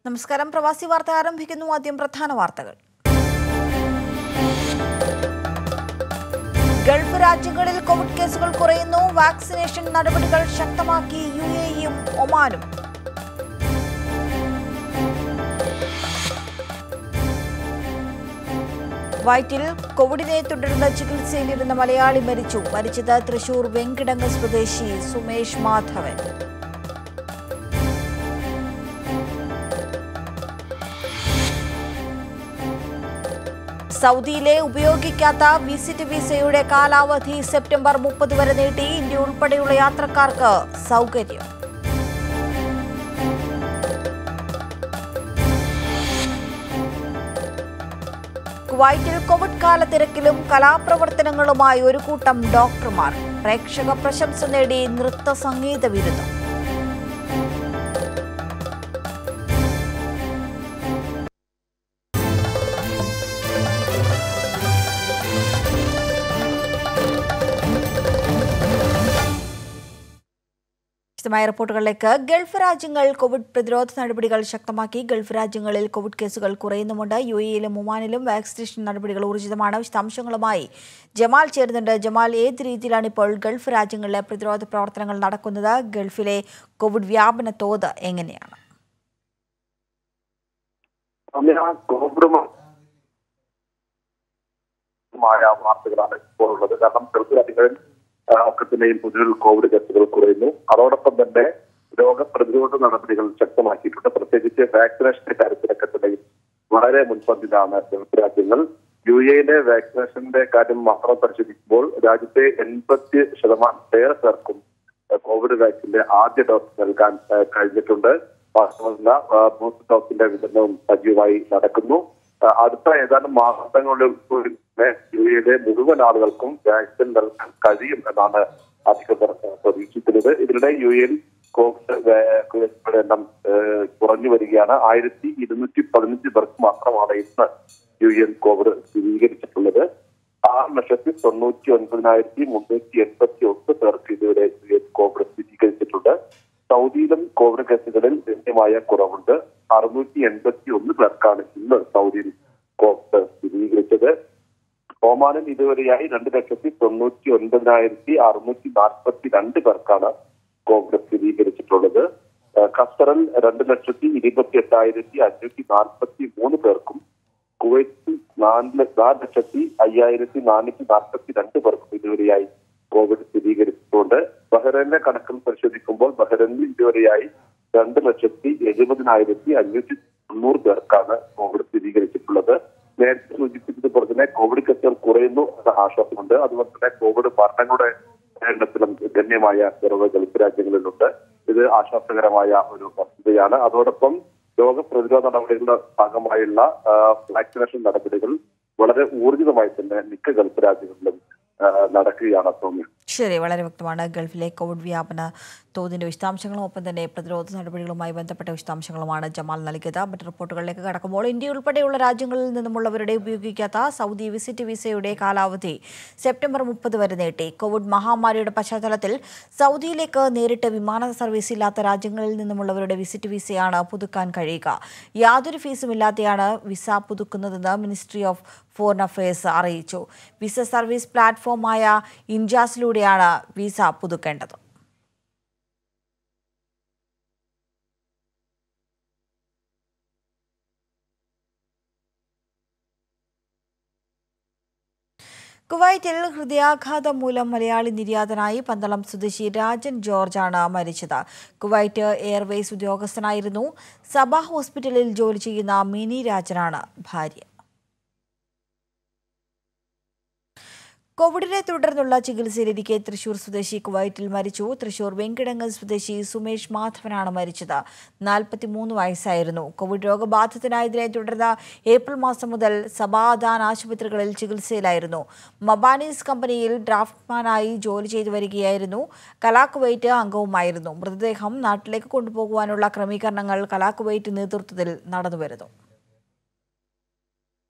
നമസ്കാരം പ്രവാസി വാർത്ത ആരംഭിക്കുന്നു ആദ്യം പ്രധാന വാർത്തകൾ ഗൾഫ് രാജ്യങ്ങളിൽ കോവിഡ് കേസുകൾ കുറയുന്നു വാക്സിനേഷൻ നടപടികൾ ശക്തമാക്കി യു എയും ഒമാനും വയറ്റിൽ കോവിഡിനെ തുടർന്ന് ചികിത്സയിലിരുന്ന മലയാളി മരിച്ചു മരിച്ചത് തൃശൂർ വെങ്കിടങ്ങ് സ്വദേശി സുമേഷ് മാധവൻ സൗദിയിലെ ഉപയോഗിക്കാത്ത വിസിറ്റ് വിസയുടെ കാലാവധി സെപ്റ്റംബർ മുപ്പത് വരെ നീട്ടി ഇന്ത്യ ഉൾപ്പെടെയുള്ള യാത്രക്കാർക്ക് സൗകര്യം കുവൈറ്റിൽ കോവിഡ് കാലത്തിരക്കിലും കലാപ്രവർത്തനങ്ങളുമായി ഒരു കൂട്ടം ഡോക്ടർമാർ പ്രേക്ഷക പ്രശംസ നേടി നൃത്ത സംഗീത ബിരുദം വിശദമായ റിപ്പോർട്ടുകളിലേക്ക് ഗൾഫ് രാജ്യങ്ങൾ കോവിഡ് പ്രതിരോധ നടപടികൾ ശക്തമാക്കി ഗൾഫ് രാജ്യങ്ങളിൽ കോവിഡ് കേസുകൾ കുറയുന്നുമുണ്ട് യു എയിലും ഒമാനിലും വാക്സിനേഷൻ നടപടികൾ ഊർജിതമാണ് വിശദാംശങ്ങളുമായി ജമാൽ ചേരുന്നുണ്ട് ജമാൽ ഏത് രീതിയിലാണ് ഇപ്പോൾ ഗൾഫ് രാജ്യങ്ങളിലെ പ്രതിരോധ പ്രവർത്തനങ്ങൾ നടക്കുന്നത് ഗൾഫിലെ കോവിഡ് വ്യാപന തോത് എങ്ങനെയാണ് കോവിഡുമായ വാർത്തകളാണ് ഇപ്പോൾ ഉള്ളത് കാരണം ഗൾഫ് രാജ്യങ്ങളിൽ ഒക്കെ തന്നെയും പുതിയ കോവിഡ് കേസുകൾ കുറയുന്നു അതോടൊപ്പം തന്നെ രോഗപ്രതിരോധ നടപടികൾ ശക്തമാക്കിയിട്ടുണ്ട് പ്രത്യേകിച്ച് വാക്സിനേഷന്റെ കാര്യത്തിലൊക്കെ തന്നെയും വളരെ മുൻപന്തിലാണ് ഗൾഫ് രാജ്യങ്ങൾ യു എയിലെ വാക്സിനേഷന്റെ കാര്യം മാത്രം പരിശോധിക്കുമ്പോൾ രാജ്യത്തെ എൺപത്തി ശതമാനത്തേറെ പേർക്കും കോവിഡ് വാക്സിന്റെ ആദ്യ ഡോസ് നൽകാൻ കഴിഞ്ഞിട്ടുണ്ട് മാത്രമല്ല ബൂസ്റ്റർ ഡോസിന്റെ വിതരണവും സജീവമായി നടക്കുന്നു അടുത്ത ഏതാനും മാസങ്ങളിൽ യു എയിലെ മുഴുവൻ ആളുകൾക്കും വാക്സിൻ നൽകാൻ കഴിയും എന്നാണ് അധികൃതർ പ്രതീക്ഷിക്കുന്നത് ഇതിനിടെ യു എയിൽ കോവിഡ് എണ്ണം കുറഞ്ഞു വരികയാണ് ആയിരത്തി ഇരുന്നൂറ്റി പതിനഞ്ച് പേർക്ക് മാത്രമാണ് ഇന്ന് യു എൻ കോവിഡ് സ്ഥിരീകരിച്ചിട്ടുള്ളത് ആറ് ലക്ഷത്തി തൊണ്ണൂറ്റി ഒൻപതിനായിരത്തി മുന്നൂറ്റി എൺപത്തി ഒന്ന് പേർക്ക് ഇതുവരെ യു എൻ കോവിഡ് സ്ഥിരീകരിച്ചിട്ടുണ്ട് സൗദിയിലും കോവിഡ് കേസുകളിൽ ഗണ്യമായ കുറവുണ്ട് അറുന്നൂറ്റി എൺപത്തി ഒന്ന് പേർക്കാണ് ഇന്ന് സൗദിയിൽ കോവിഡ് സ്ഥിരീകരിച്ചത് ഒമാനിൽ ഇതുവരെയായി രണ്ട് ലക്ഷത്തി തൊണ്ണൂറ്റി ഒൻപതിനായിരത്തി അറുന്നൂറ്റി നാൽപ്പത്തി രണ്ട് പേർക്കാണ് കോവിഡ് സ്ഥിരീകരിച്ചിട്ടുള്ളത് ഖത്തറിൽ രണ്ട് ലക്ഷത്തി ഇരുപത്തി എട്ടായിരത്തി അഞ്ഞൂറ്റി നാൽപ്പത്തി മൂന്ന് പേർക്കും കുവൈറ്റിൽ നാല് നാല് ലക്ഷത്തി അയ്യായിരത്തി നാനൂറ്റി നാൽപ്പത്തി രണ്ട് പേർക്കും ഇതുവരെയായി കോവിഡ് സ്ഥിരീകരിച്ചിട്ടുണ്ട് ബഹ്റൈനിലെ കണക്കിൽ പരിശോധിക്കുമ്പോൾ ബഹ്റൈനിൽ ഇതുവരെയായി രണ്ട് ലക്ഷത്തി എഴുപതിനായിരത്തി അഞ്ഞൂറ്റി തൊണ്ണൂറ് പേർക്കാണ് കോവിഡ് സ്ഥിരീകരിച്ചിട്ടുള്ളത് നേരത്തെ സൂചിപ്പിച്ചതുപോലെ തന്നെ കോവിഡ് കേസുകൾ കുറയുന്നു എന്ന ആശ്വാസമുണ്ട് അതുപോലെ തന്നെ കോവിഡ് മരണങ്ങളുടെ എണ്ണത്തിലും ഗണ്യമായ കുറവ് ഗൾഫ് രാജ്യങ്ങളിലുണ്ട് ഇത് ആശ്വാസകരമായ ഒരു വസ്തുതയാണ് അതോടൊപ്പം രോഗപ്രതിരോധ നടപടികളുടെ ഭാഗമായുള്ള വാക്സിനേഷൻ നടപടികൾ വളരെ ഊർജിതമായി തന്നെ മിക്ക ഗൾഫ് രാജ്യങ്ങളിലും നടക്കുകയാണ് സൗമ്യ ശരി വളരെ വ്യക്തമാണ് ഗൾഫിലെ കോവിഡ് വ്യാപന തോതിന്റെ വിശദാംശങ്ങളും ഒപ്പം തന്നെ പ്രതിരോധ നടപടികളുമായി ബന്ധപ്പെട്ട വിശദാംശങ്ങളുമാണ് ജമാൽ നൽകിയത് മറ്റ് റിപ്പോർട്ടുകളിലേക്ക് കടക്കുമ്പോൾ ഇന്ത്യ ഉൾപ്പെടെയുള്ള രാജ്യങ്ങളിൽ നിന്നുമുള്ളവരുടെ ഉപയോഗിക്കാത്ത സൗദി വിസിറ്റ് വിസയുടെ കാലാവധി സെപ്റ്റംബർ മുപ്പത് വരെ നീട്ടി കോവിഡ് മഹാമാരിയുടെ പശ്ചാത്തലത്തിൽ സൗദിയിലേക്ക് നേരിട്ട് വിമാന സർവീസ് ഇല്ലാത്ത രാജ്യങ്ങളിൽ നിന്നുമുള്ളവരുടെ വിസിറ്റ് വിസയാണ് പുതുക്കാൻ കഴിയുക യാതൊരു ഫീസും ഇല്ലാതെയാണ് വിസ പുതുക്കുന്നതെന്ന് മിനിസ്ട്രി ഓഫ് ഫോറിൻ അഫയേഴ്സ് അറിയിച്ചു വിസ സർവീസ് പ്ലാറ്റ്ഫോമായ ഇൻജാസിലൂടെയാണ് വിസ പുതുക്കേണ്ടത് കുവൈറ്റിൽ ഹൃദയാഘാതം മൂലം മലയാളി നിര്യാതനായി പന്തളം സ്വദേശി രാജൻ ജോർജാണ് മരിച്ചത് കുവൈറ്റ് എയർവേസ് ഉദ്യോഗസ്ഥനായിരുന്നു സഭ ഹോസ്പിറ്റലിൽ ജോലി ചെയ്യുന്ന മിനി രാജനാണ് ഭാര്യ കോവിഡിനെ തുടർന്നുള്ള ചികിത്സയിലിരിക്കെ തൃശൂർ സ്വദേശി കുവൈറ്റിൽ മരിച്ചു തൃശൂർ വെങ്കിടങ്ങ് സ്വദേശി സുമേഷ് മാധവനാണ് മരിച്ചത് നാൽപ്പത്തിമൂന്ന് വയസ്സായിരുന്നു കോവിഡ് രോഗബാധിതനായതിനെ തുടർന്ന് ഏപ്രിൽ മാസം മുതൽ സമാധാന ആശുപത്രികളിൽ ചികിത്സയിലായിരുന്നു മബാനീസ് കമ്പനിയിൽ ഡ്രാഫ്റ്റ്മാനായി ജോലി ചെയ്തു വരികയായിരുന്നു കലാകുവൈറ്റ് അംഗവുമായിരുന്നു മൃതദേഹം നാട്ടിലേക്ക് കൊണ്ടുപോകുവാനുള്ള ക്രമീകരണങ്ങൾ കലാകുവൈറ്റ് നേതൃത്വത്തിൽ നടന്നുവരുന്നു